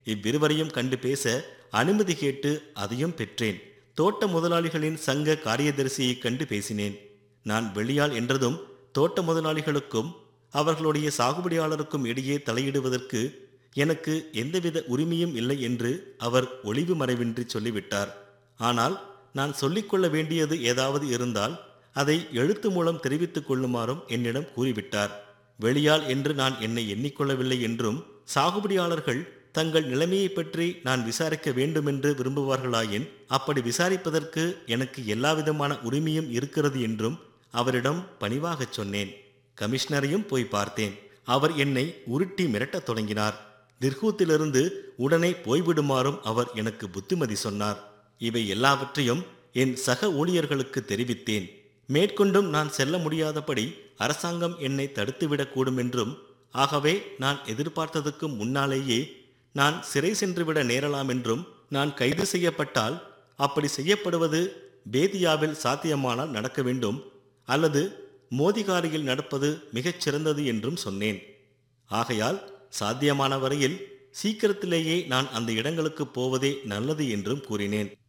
இவ்விருவரையும் கண்டு பேச அனுமதி கேட்டு அதையும் பெற்றேன் தோட்ட முதலாளிகளின் சங்க காரியதரிசியைக் கண்டு பேசினேன் நான் வெளியாள் என்றதும் தோட்ட முதலாளிகளுக்கும் அவர்களுடைய சாகுபடியாளருக்கும் இடையே தலையிடுவதற்கு எனக்கு எந்தவித உரிமையும் இல்லை என்று அவர் ஒளிவு மறைவின்றி சொல்லிவிட்டார் ஆனால் நான் சொல்லிக்கொள்ள வேண்டியது ஏதாவது இருந்தால் அதை எழுத்து மூலம் தெரிவித்துக் கொள்ளுமாறும் என்னிடம் கூறிவிட்டார் வெளியாள் என்று நான் என்னை எண்ணிக்கொள்ளவில்லை என்றும் சாகுபடியாளர்கள் தங்கள் நிலைமையை பற்றி நான் விசாரிக்க வேண்டுமென்று விரும்புவார்களாயின் அப்படி விசாரிப்பதற்கு எனக்கு எல்லாவிதமான உரிமையும் இருக்கிறது என்றும் அவரிடம் பணிவாகச் சொன்னேன் கமிஷனரையும் போய் பார்த்தேன் அவர் என்னை உருட்டி மிரட்டத் தொடங்கினார் திர்கூத்திலிருந்து உடனே போய்விடுமாறும் அவர் எனக்கு புத்திமதி சொன்னார் இவை எல்லாவற்றையும் என் சக ஊழியர்களுக்கு தெரிவித்தேன் மேற்கொண்டும் நான் செல்ல முடியாதபடி அரசாங்கம் என்னை தடுத்துவிடக்கூடும் என்றும் ஆகவே நான் எதிர்பார்த்ததுக்கு முன்னாலேயே நான் சிறை சென்றுவிட நேரலாம் என்றும் நான் கைது செய்யப்பட்டால் அப்படி செய்யப்படுவது பேதியாவில் சாத்தியமானால் நடக்க வேண்டும் அல்லது மோதிகாரியில் நடப்பது மிகச் சிறந்தது என்றும் சொன்னேன் ஆகையால் சாத்தியமான வரையில் சீக்கிரத்திலேயே நான் அந்த இடங்களுக்கு போவதே நல்லது என்றும் கூறினேன்